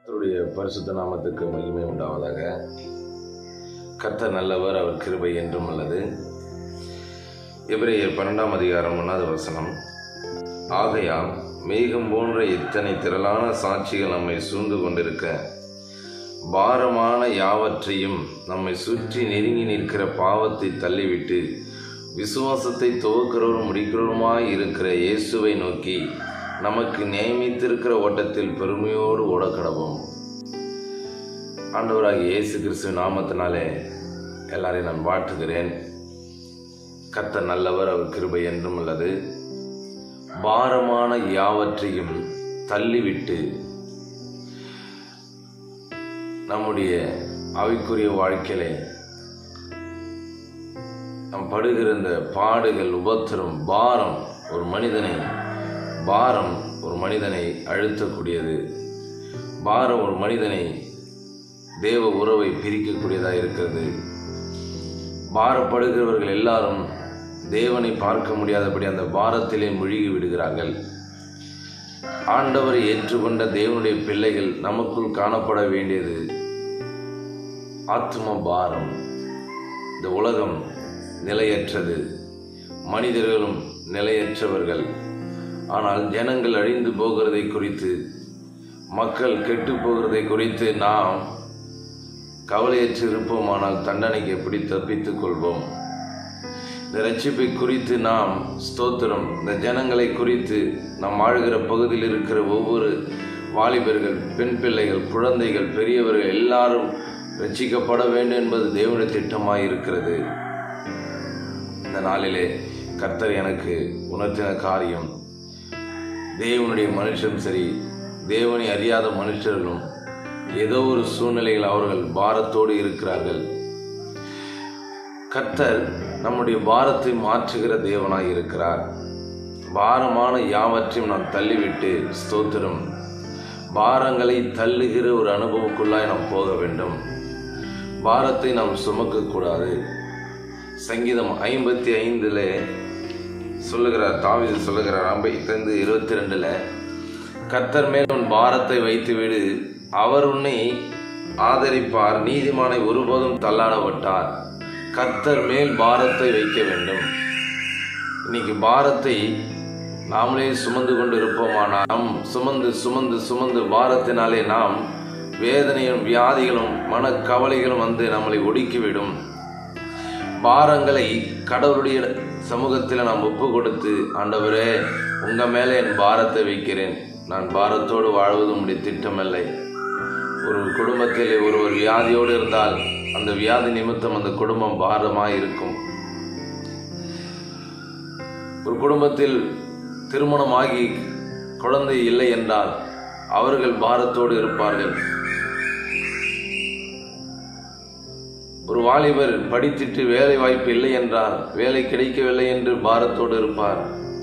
கர்த்தருடைய பரிசுத்த நாமத்துக்கு மகிமை உண்டாவதாக கர்த்தர் நல்லவர் அவர் கிருபை என்றும் உள்ளது எபிரேயர் பன்னெண்டாம் அதிகாரம் ஒன்றாவது வசனம் ஆகையால் மேகம் போன்ற இத்தனை திரளான சாட்சிகள் நம்மை சூழ்ந்து கொண்டிருக்க பாரமான யாவற்றையும் நம்மை சுற்றி நெருங்கி நிற்கிற பாவத்தை தள்ளிவிட்டு விசுவாசத்தை துவக்கிறவரும் முடிக்கிறவருமாய் இருக்கிற இயேசுவை நோக்கி நமக்கு நியமித்திருக்கிற ஓட்டத்தில் பெருமையோடு ஓடக்கடவோம் ஆண்டவராகிய இயேசு கிறிஸ்து நாமத்தினாலே எல்லாரையும் நான் வாழ்த்துகிறேன் கர்த்தர் நல்லவர் அவர் கிருபை என்றும் உள்ளது பாரமான யாவற்றையும் தள்ளிவிட்டு நம்முடைய அவைக்குரிய வாழ்க்கையிலே நாம் படுகிற இந்த பாடுகள் உபத்திரம் பாரம் ஒரு மனிதனை பாரம் ஒரு மனிதனை அழுத்தக்கூடியது பாரம் ஒரு மனிதனை தேவ உறவை பிரிக்கக்கூடியதாக இருக்கிறது பாரப்படுகிறவர்கள் எல்லாரும் தேவனை பார்க்க முடியாதபடி அந்த பாரத்திலே முழுகி விடுகிறார்கள் ஆண்டவரை ஏற்றுக்கொண்ட தேவனுடைய பிள்ளைகள் நமக்குள் காணப்பட வேண்டியது ஆத்ம பாரம் இந்த உலகம் நிலையற்றது மனிதர்களும் நிலையற்றவர்கள் ஆனால் ஜனங்கள் அழிந்து போகிறதை குறித்து மக்கள் கெட்டு போகிறதை குறித்து நாம் கவலையற்று இருப்போமானால் தண்டனைக்கு எப்படி தப்பித்துக் கொள்வோம் இந்த ரட்சிப்பை குறித்து நாம் ஸ்தோத்திரம் இந்த ஜனங்களை குறித்து நாம் வாழ்கிற பகுதியில் இருக்கிற ஒவ்வொரு வாலிபர்கள் பெண் பிள்ளைகள் குழந்தைகள் பெரியவர்கள் எல்லாரும் ரட்சிக்கப்பட வேண்டும் என்பது தேவனுடைய திட்டமாய் இருக்கிறது இந்த நாளிலே கர்த்தர் எனக்கு உணர்த்தின காரியம் தேவனுடைய மனுஷரும் சரி தேவனை அறியாத மனுஷர்களும் ஏதோ ஒரு சூழ்நிலையில் அவர்கள் பாரத்தோடு இருக்கிறார்கள் கர்த்தர் நம்முடைய பாரத்தை மாற்றுகிற தேவனாய் இருக்கிறார் பாரமான யாவற்றையும் நாம் தள்ளிவிட்டு ஸ்தோத்திரம் பாரங்களை தள்ளுகிற ஒரு அனுபவக்குள்ளாய் நாம் போக வேண்டும் பாரத்தை நாம் சுமக்கக்கூடாது சங்கீதம் ஐம்பத்தி ஐந்தில் சொல்லுகிறார் தாவிது சொல்லுகிறார் ஐம்பத்தி இருபத்தி ரெண்டில் கர்த்தர் மேல் உன் பாரத்தை வைத்து விடு அவர் உன்னை ஆதரிப்பார் நீதிமானை ஒருபோதும் தள்ளாடப்பட்டார் கர்த்தர் மேல் பாரத்தை வைக்க வேண்டும் இன்னைக்கு பாரத்தை நாமளே சுமந்து கொண்டு இருப்போமானால் நாம் சுமந்து சுமந்து சுமந்து பாரத்தினாலே நாம் வேதனையும் வியாதிகளும் மனக்கவலைகளும் வந்து நம்மளை ஒடுக்கிவிடும் பாரங்களை கடவுளுடைய சமூகத்தில் நாம் ஒப்பு கொடுத்து ஆண்டவரே உங்க மேலே என் பாரத்தை வைக்கிறேன் நான் பாரத்தோடு வாழ்வது உடைய திட்டமில்லை ஒரு குடும்பத்தில் ஒருவர் வியாதியோடு இருந்தால் அந்த வியாதி நிமித்தம் அந்த குடும்பம் பாரமாய் இருக்கும் ஒரு குடும்பத்தில் திருமணமாகி குழந்தை இல்லை என்றால் அவர்கள் பாரத்தோடு இருப்பார்கள் ஒரு வாலிபர் படித்திட்டு வேலை வாய்ப்பு இல்லை என்றால் வேலை கிடைக்கவில்லை என்று பாரத்தோடு இருப்பார்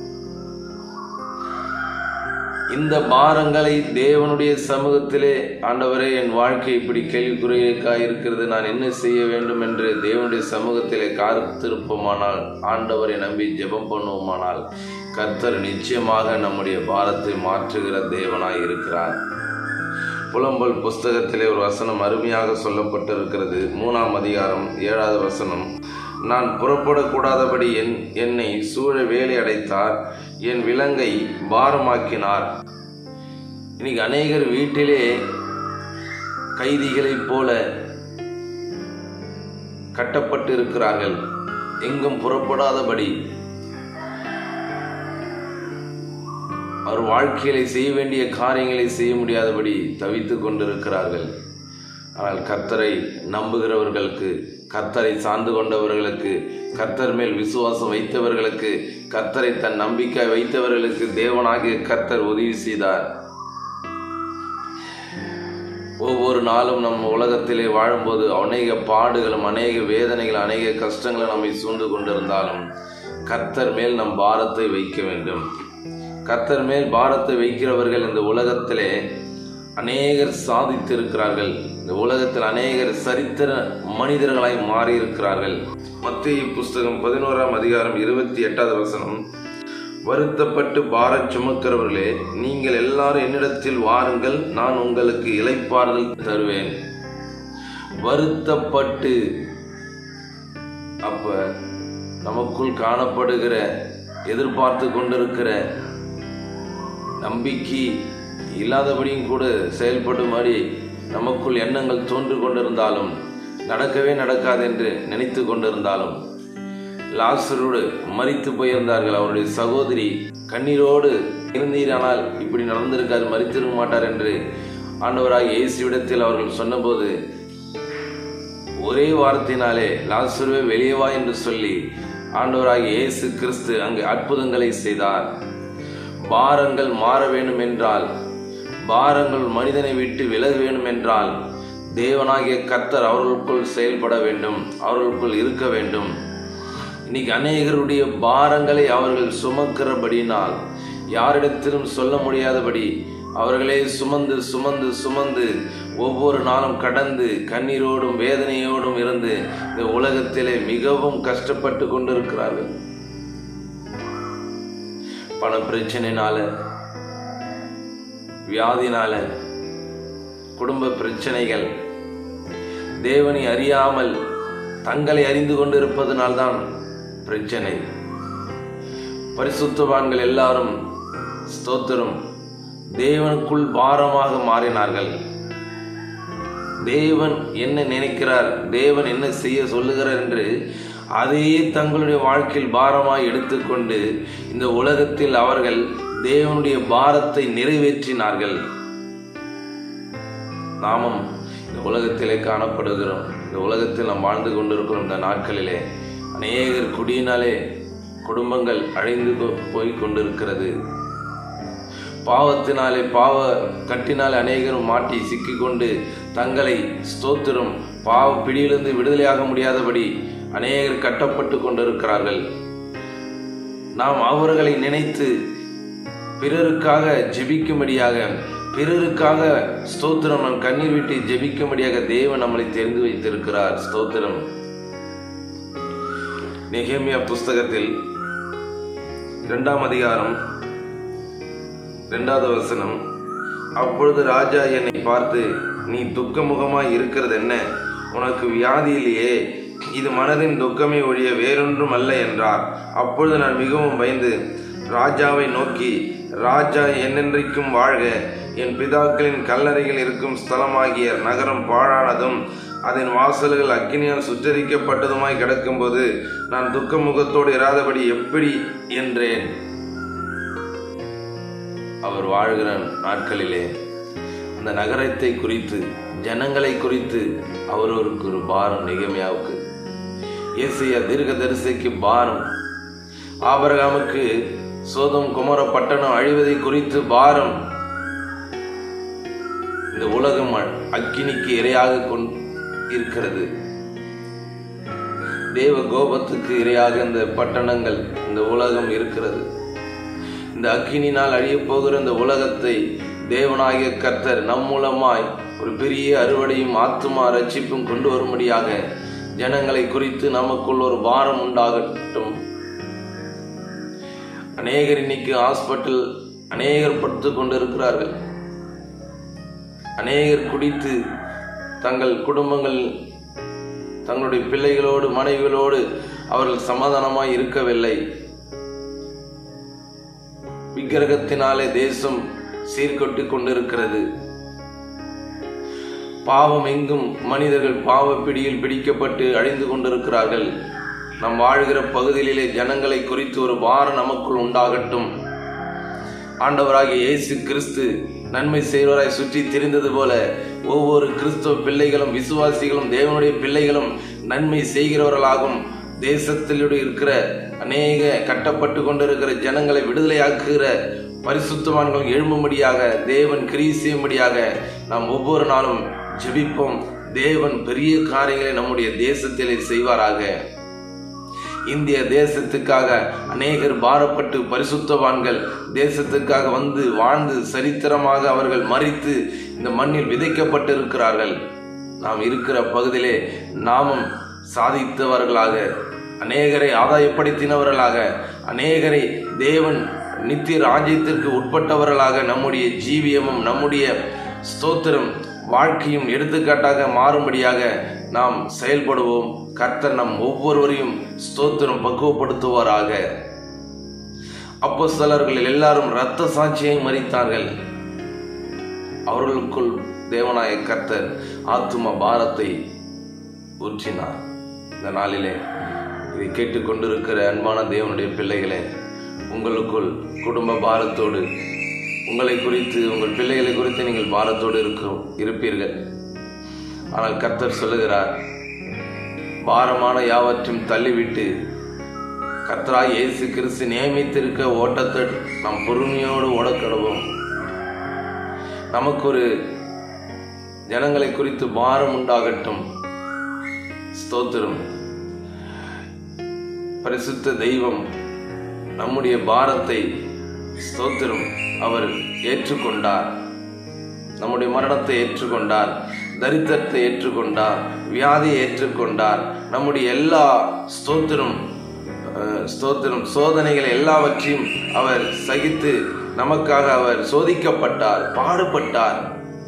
இந்த பாரங்களை தேவனுடைய சமூகத்திலே ஆண்டவரே என் வாழ்க்கை இப்படி கேள்விக்குறையாய் இருக்கிறது நான் என்ன செய்ய வேண்டும் என்று தேவனுடைய சமூகத்திலே காத்திருப்போமானால் ஆண்டவரை நம்பி ஜெபம் பண்ணுவோமானால் கர்த்தர் நிச்சயமாக நம்முடைய பாரத்தை மாற்றுகிற தேவனாய் இருக்கிறார் புலம்பல் புஸ்தகத்திலே ஒரு வசனம் அருமையாக சொல்லப்பட்டிருக்கிறது மூணாம் அதிகாரம் ஏழாவது வசனம் நான் புறப்படக்கூடாதபடி என் என்னை சூழ வேலை அடைத்தார் என் விலங்கை பாரமாக்கினார் இன்னைக்கு அநேகர் வீட்டிலே கைதிகளைப் போல கட்டப்பட்டு இருக்கிறார்கள் எங்கும் புறப்படாதபடி அவர் வாழ்க்கையிலே செய்ய வேண்டிய காரியங்களை செய்ய முடியாதபடி தவித்துக் கொண்டிருக்கிறார்கள் ஆனால் கர்த்தரை நம்புகிறவர்களுக்கு கர்த்தரை சார்ந்து கொண்டவர்களுக்கு கர்த்தர் மேல் விசுவாசம் வைத்தவர்களுக்கு கர்த்தரை தன் நம்பிக்கை வைத்தவர்களுக்கு தேவனாகிய கர்த்தர் உதவி செய்தார் ஒவ்வொரு நாளும் நம் உலகத்திலே வாழும்போது அநேக பாடுகளும் அநேக வேதனைகள் அநேக கஷ்டங்களும் நம்மை சூழ்ந்து கொண்டிருந்தாலும் கர்த்தர் மேல் நம் பாரத்தை வைக்க வேண்டும் கர்த்தர் மேல் பாரத்தை வைக்கிறவர்கள் இந்த உலகத்திலே அநேகர் சாதித்திருக்கிறார்கள் இந்த உலகத்தில் அநேகர் சரித்திர மனிதர்களாய் மாறியிருக்கிறார்கள் மத்திய புஸ்தகம் பதினோராம் அதிகாரம் இருபத்தி எட்டாவது வசனம் வருத்தப்பட்டு பாரம் சுமக்கிறவர்களே நீங்கள் எல்லாரும் என்னிடத்தில் வாருங்கள் நான் உங்களுக்கு இளைப்பாறுதல் தருவேன் வருத்தப்பட்டு அப்ப நமக்குள் காணப்படுகிற எதிர்பார்த்து கொண்டிருக்கிற நம்பிக்கை இல்லாதபடியும் கூட செயல்படுமாறு நமக்குள் எண்ணங்கள் தோன்று கொண்டிருந்தாலும் நடக்கவே நடக்காது என்று நினைத்து கொண்டிருந்தாலும் லாசரோடு மறித்து போயிருந்தார்கள் அவருடைய சகோதரி கண்ணீரோடு இருந்தீரானால் இப்படி நடந்திருக்காது மறித்திருக்க மாட்டார் என்று ஆண்டவராக இயேசுவிடத்தில் அவர்கள் சொன்னபோது ஒரே வார்த்தையினாலே லாசுருவே வெளியே வா என்று சொல்லி ஆண்டவராகிய இயேசு கிறிஸ்து அங்கு அற்புதங்களை செய்தார் பாரங்கள் மாற வேண்டும் என்றால் பாரங்கள் மனிதனை விட்டு விலக வேண்டும் என்றால் தேவனாகிய கர்த்தர் அவர்களுக்குள் செயல்பட வேண்டும் அவர்களுக்குள் இருக்க வேண்டும் இன்னைக்கு அநேகருடைய பாரங்களை அவர்கள் சுமக்கிறபடினால் யாரிடத்திலும் சொல்ல முடியாதபடி அவர்களே சுமந்து சுமந்து சுமந்து ஒவ்வொரு நாளும் கடந்து கண்ணீரோடும் வேதனையோடும் இருந்து இந்த உலகத்திலே மிகவும் கஷ்டப்பட்டு கொண்டிருக்கிறார்கள் பண பிரச்சனைனால வியாதினால குடும்ப பிரச்சனைகள் தேவனை அறியாமல் தங்களை அறிந்து கொண்டிருப்பதனால்தான் பிரச்சனை பரிசுத்தவான்கள் எல்லாரும் ஸ்தோத்திரம் தேவனுக்குள் பாரமாக மாறினார்கள் தேவன் என்ன நினைக்கிறார் தேவன் என்ன செய்ய சொல்லுகிறார் என்று அதையே தங்களுடைய வாழ்க்கையில் பாரமாய் எடுத்துக்கொண்டு இந்த உலகத்தில் அவர்கள் தேவனுடைய பாரத்தை நிறைவேற்றினார்கள் நாமும் இந்த உலகத்திலே காணப்படுகிறோம் இந்த உலகத்தில் நாம் வாழ்ந்து கொண்டிருக்கிறோம் இந்த நாட்களிலே அநேகர் குடியினாலே குடும்பங்கள் அழிந்து கொ- போய் கொண்டிருக்கிறது பாவத்தினாலே பாவ கட்டினாலே அநேகரும் மாட்டி சிக்கிக்கொண்டு தங்களை ஸ்தோத்திரம் பாவ பிடியிலிருந்து விடுதலையாக முடியாதபடி அநேகர் கட்டப்பட்டு கொண்டிருக்கிறார்கள் நாம் அவர்களை நினைத்து பிறருக்காக ஜெபிக்கும்படியாக பிறருக்காக ஸ்தோத்திரம் நம் கண்ணீர் விட்டு ஜெபிக்கும்படியாக தேவன் நம்மளை தெரிந்து வைத்திருக்கிறார் ஸ்தோத்திரம் நெகேமியா புஸ்தகத்தில் இரண்டாம் அதிகாரம் இரண்டாவது வசனம் அப்பொழுது ராஜா என்னை பார்த்து நீ துக்கமுகமாய் இருக்கிறது என்ன உனக்கு வியாதி இல்லையே இது மனதின் துக்கமே ஒழிய வேறொன்றும் அல்ல என்றார் அப்பொழுது நான் மிகவும் பயந்து ராஜாவை நோக்கி ராஜா என்னென்றைக்கும் வாழ்க என் பிதாக்களின் கல்லறையில் இருக்கும் ஸ்தலமாகிய நகரம் பாழானதும் அதன் வாசல்கள் அக்கினியால் சுற்றரிக்கப்பட்டதுமாய் கிடக்கும்போது நான் துக்க முகத்தோடு இராதபடி எப்படி என்றேன் அவர் வாழ்கிற நாட்களிலே அந்த நகரத்தை குறித்து ஜனங்களை குறித்து அவரவருக்கு ஒரு பாரம் நிகமையாவுக்கு ஏசியா தீர்க்க தரிசிக்கு பாரம் ஆபரகாமுக்கு சோதம் குமர பட்டணம் அழிவதை குறித்து பாரம் இந்த உலகம் அக்கினிக்கு இரையாக கொண் இருக்கிறது தேவ கோபத்துக்கு இரையாக இந்த பட்டணங்கள் இந்த உலகம் இருக்கிறது இந்த அக்கினினால் அழியப் போகிற இந்த உலகத்தை தேவனாகிய கர்த்தர் நம் மூலமாய் ஒரு பெரிய அறுவடையும் ஆத்துமா ரட்சிப்பும் கொண்டு வரும்படியாக ஜனங்களை குறித்து நமக்குள் ஒரு பாரம் உண்டாகட்டும் அநேகர் இன்னைக்கு ஹாஸ்பிட்டல் அநேகர் படுத்து கொண்டிருக்கிறார்கள் அநேகர் குடித்து தங்கள் குடும்பங்கள் தங்களுடைய பிள்ளைகளோடு மனைவிகளோடு அவர்கள் சமாதானமாய் இருக்கவில்லை விக்கிரகத்தினாலே தேசம் சீர்கொட்டி கொண்டிருக்கிறது பாவம் எங்கும் மனிதர்கள் பாவ பிடியில் பிடிக்கப்பட்டு அழிந்து கொண்டிருக்கிறார்கள் நாம் வாழ்கிற பகுதிகளிலே ஜனங்களை குறித்து ஒரு பாரம் நமக்குள் உண்டாகட்டும் ஆண்டவராகிய இயேசு கிறிஸ்து நன்மை செய்வராய் சுற்றி திரிந்தது போல ஒவ்வொரு கிறிஸ்தவ பிள்ளைகளும் விசுவாசிகளும் தேவனுடைய பிள்ளைகளும் நன்மை செய்கிறவர்களாகும் தேசத்தில் இருக்கிற அநேக கட்டப்பட்டு கொண்டிருக்கிற ஜனங்களை விடுதலையாக்குகிற பரிசுத்தவான்கள் எழும்பும்படியாக தேவன் கிரியை செய்யும்படியாக நாம் ஒவ்வொரு நாளும் ஜெபிப்போம் தேவன் பெரிய காரியங்களை நம்முடைய தேசத்திலே செய்வாராக இந்திய தேசத்துக்காக அநேகர் பாரப்பட்டு பரிசுத்தவான்கள் தேசத்துக்காக வந்து வாழ்ந்து சரித்திரமாக அவர்கள் மறித்து இந்த மண்ணில் விதைக்கப்பட்டு இருக்கிறார்கள் நாம் இருக்கிற பகுதியிலே நாமும் சாதித்தவர்களாக அநேகரை ஆதாயப்படுத்தினவர்களாக அநேகரை தேவன் நித்திய ராஜ்யத்திற்கு உட்பட்டவர்களாக நம்முடைய ஜீவியமும் நம்முடைய ஸ்தோத்திரம் வாழ்க்கையும் எடுத்துக்காட்டாக மாறும்படியாக நாம் செயல்படுவோம் கர்த்தர் நம் ஒவ்வொருவரையும் ஸ்தோத்திரம் பக்குவப்படுத்துவாராக அப்போ சிலர்கள் எல்லாரும் இரத்த சாட்சியை மறித்தார்கள் அவர்களுக்குள் தேவனாய கர்த்தர் ஆத்தும பாரத்தை ஊற்றினார் இந்த நாளிலே இதை கேட்டுக்கொண்டிருக்கிற அன்பான தேவனுடைய பிள்ளைகளே உங்களுக்குள் குடும்ப பாரத்தோடு உங்களை குறித்து உங்கள் பிள்ளைகளை குறித்து நீங்கள் பாரத்தோடு இருக்க இருப்பீர்கள் ஆனால் கர்த்தர் சொல்லுகிறார் பாரமான யாவற்றையும் தள்ளிவிட்டு கர்த்தராய் இயேசு கிறிஸ்து நியமித்திருக்க ஓட்டத்தை நாம் பொறுமையோடு ஓடக்கடுவோம் நமக்கு ஒரு ஜனங்களை குறித்து பாரம் உண்டாகட்டும் ஸ்தோத்திரம் பரிசுத்த தெய்வம் நம்முடைய பாரத்தை ஸ்தோத்திரம் அவர் ஏற்றுக்கொண்டார் நம்முடைய மரணத்தை ஏற்றுக்கொண்டார் தரித்திரத்தை ஏற்றுக்கொண்டார் வியாதியை ஏற்றுக்கொண்டார் நம்முடைய எல்லா ஸ்தோத்திரம் அஹ், ஸ்தோத்திரம் சோதனைகள் எல்லாவற்றையும் அவர் சகித்து நமக்காக அவர் சோதிக்கப்பட்டார் பாடுபட்டார்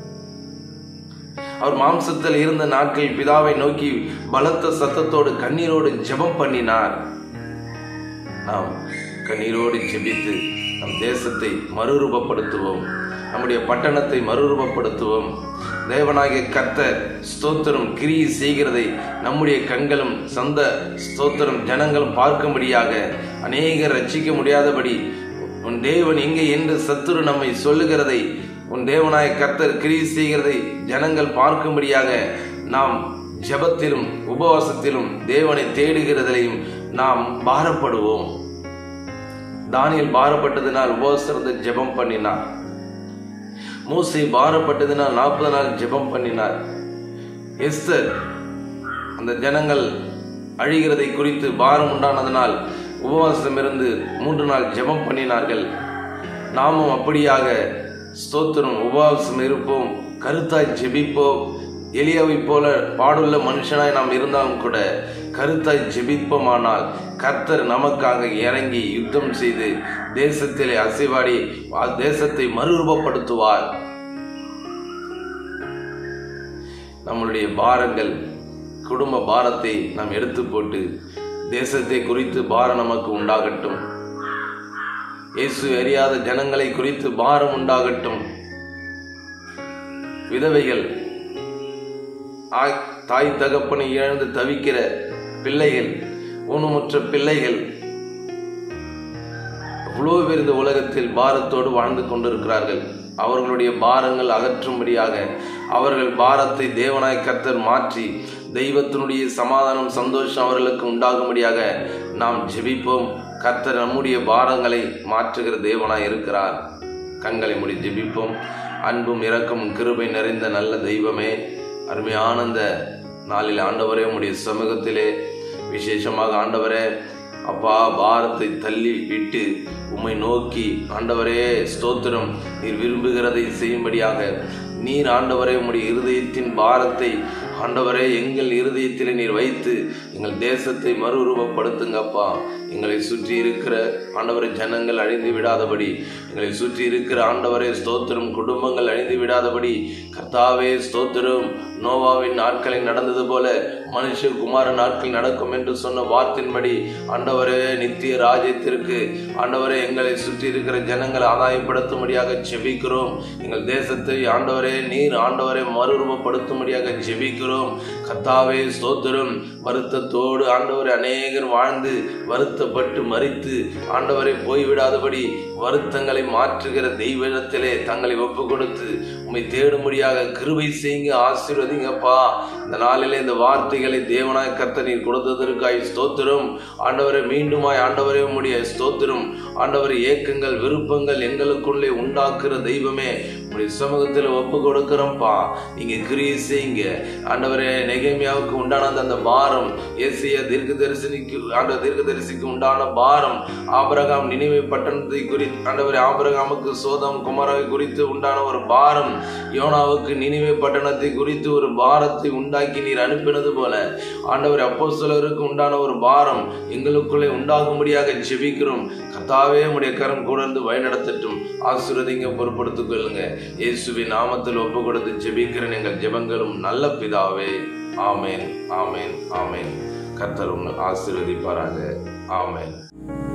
அவர் மாம்சத்தில் இருந்த நாட்கள் பிதாவை நோக்கி பலத்த சத்தத்தோடு கண்ணீரோடு ஜெபம் பண்ணினார் நாம் கண்ணீரோடு ஜெபித்து நம் தேசத்தை மறுரூபப்படுத்துவோம் நம்முடைய பட்டணத்தை மறுரூபப்படுத்துவோம் தேவனாகிய கர்த்தர் ஸ்தோத்திரம் கிரியை செய்கிறதை நம்முடைய கண்களும் சொந்த ஸ்தோத்திரம் ஜனங்களும் பார்க்கும்படியாக அநேகர் ரட்சிக்க முடியாதபடி உன் தேவன் எங்கே என்று சத்துரு நம்மை சொல்லுகிறதை உன் தேவனாய கர்த்தர் கிரியை செய்கிறதை ஜனங்கள் பார்க்கும்படியாக நாம் ஜெபத்திலும் உபவாசத்திலும் தேவனை தேடுகிறதிலையும் நாம் பாரப்படுவோம் தானியல் பாரப்பட்டதினால் உபவாசத்தை ஜெபம் பண்ணினார் மூசை பாரப்பட்டதினால் நாற்பது நாள் ஜெபம் பண்ணினார் எஸ்தர் அந்த ஜனங்கள் அழிகிறதை குறித்து பாரம் உண்டானதனால் உபவாசம் இருந்து மூன்று நாள் ஜெபம் பண்ணினார்கள் நாமும் அப்படியாக ஸ்தோத்திரம் உபவாசம் இருப்போம் கருத்தாய் ஜெபிப்போம் எளியாவை போல பாடுள்ள மனுஷனாய் நாம் இருந்தாலும் கூட கருத்தாய் ஜெபிப்போமானால் கர்த்தர் நமக்காக இறங்கி யுத்தம் செய்து தேசத்திலே அசைவாடி அ- தேசத்தை மறுரூபப்படுத்துவார் நம்மளுடைய பாரங்கள் குடும்ப பாரத்தை நாம் எடுத்து போட்டு தேசத்தை குறித்து பாரம் நமக்கு உண்டாகட்டும் இயேசு அறியாத ஜனங்களை குறித்து பாரம் உண்டாகட்டும் விதவைகள் ஆய்- தாய் தகப்பனை இழந்து தவிக்கிற பிள்ளைகள் ஊனமுற்ற பிள்ளைகள் எவ்வளோ பேர் இந்த உலகத்தில் பாரத்தோடு வாழ்ந்து கொண்டிருக்கிறார்கள் அவர்களுடைய பாரங்கள் அகற்றும்படியாக அவர்கள் பாரத்தை தேவனாய் கர்த்தர் மாற்றி தெய்வத்தினுடைய சமாதானம் சந்தோஷம் அவர்களுக்கு உண்டாகும்படியாக நாம் ஜெபிப்போம் கர்த்தர் நம்முடைய பாரங்களை மாற்றுகிற தேவனாய் இருக்கிறார் கண்களை மூடி ஜெபிப்போம் அன்பும் இரக்கமும் கிருபை நிறைந்த நல்ல தெய்வமே அருமையான இந்த நாளில் ஆண்டவரே உம்முடைய சமூகத்திலே விசேஷமாக ஆண்டவரே அப்பா பாரத்தை தள்ளி விட்டு உம்மை நோக்கி ஆண்டவரே ஸ்தோத்திரம் நீர் விரும்புகிறதை செய்யும்படியாக நீர் ஆண்டவரே உம்முடைய இருதயத்தின் பாரத்தை ஆண்டவரே எங்கள் இருதயத்தில் நீர் வைத்து எங்கள் தேசத்தை மறுரூபப்படுத்துங்கப்பா எங்களை சுற்றி இருக்கிற ஆண்டவரை ஜனங்கள் அழிந்து விடாதபடி எங்களை சுற்றி இருக்கிற ஆண்டவரே ஸ்தோத்திரம் குடும்பங்கள் அழிந்து விடாதபடி கர்த்தாவே ஸ்தோத்திரம் நோவாவின் நாட்களில் நடந்தது போல மனுஷகுமார நாட்கள் நடக்கும் என்று சொன்ன வார்த்தையின்படி ஆண்டவரே நித்திய ராஜ்யத்திற்கு ஆண்டவரே எங்களை சுற்றி இருக்கிற ஜனங்களை ஆதாயப்படுத்தும்படியாக ஜெபிக்கிறோம் எங்கள் தேசத்தை ஆண்டவரே நீர் ஆண்டவரை மறுரூபப்படுத்தும்படியாக ஜெபிக்கிறோம் கர்த்தாவே ஸ்தோத்திரம் வருத்தத்தோடு ஆண்டவரை அநேகர் வாழ்ந்து வருத்தப்பட்டு மறித்து ஆண்டவரை போய்விடாதபடி வருத்தங்களை மாற்றுகிற தெய்வத்திலே தங்களை ஒப்பு கொடுத்து உம்மை தேடும்படியாக கிருபை செய்யுங்க ஆசீர்வதிங்கப்பா இந்த நாளிலே இந்த வார்த்தைகளை தேவனாய் கர்த்தர் நீர் கொடுத்ததற்காய் ஸ்தோத்திரம் ஆண்டவரை மீண்டுமாய் ஆண்டவரே உம்முடைய ஸ்தோத்திரம் ஆண்டவர் ஏக்கங்கள் விருப்பங்கள் எங்களுக்குள்ளே உண்டாக்குற தெய்வமே உடைய சமூகத்தில் ஒப்பு கொடுக்கிறோம்ப்பா நீங்க கிரியை செய்யுங்க ஆண்டவரே நெகேமியாவுக்கு உண்டான அந்த- அந்த பாரம் ஏசிய தீர்க்க தரிசனிக்கு ஆண்ட தீர்க்க தரிசிக்கு உண்டான பாரம் ஆபரகாம் நினைவு பட்டணத்தை குறித்து ஆண்டவரே ஆபரகாமுக்கு சோதம் குமாராவை குறித்து உண்டான ஒரு பாரம் யோனாவுக்கு நினைவு பட்டணத்தை குறித்து ஒரு பாரத்தை உண்டாக்கி நீர் அனுப்பினது போல ஆண்டவர் அப்போ உண்டான ஒரு பாரம் எங்களுக்குள்ளே உண்டாகும்படியாக ஜெபிக்கிறோம் கர்த்தாவே உடைய கரம் கூடர்ந்து வழிநடத்தட்டும் ஆசீர்வதிங்க பொறுப்படுத்திக் கொள்ளுங்க இயேசுவின் நாமத்தில் ஒப்பு கொடுத்து ஜெபிக்கிற எங்கள் ஜெபங்களும் நல்ல பிதாவே ஆமேன் ஆமேன் ஆமேன் கர்த்தர் உங்கள் ஆசீர்வதிப்பாராக ஆமேன்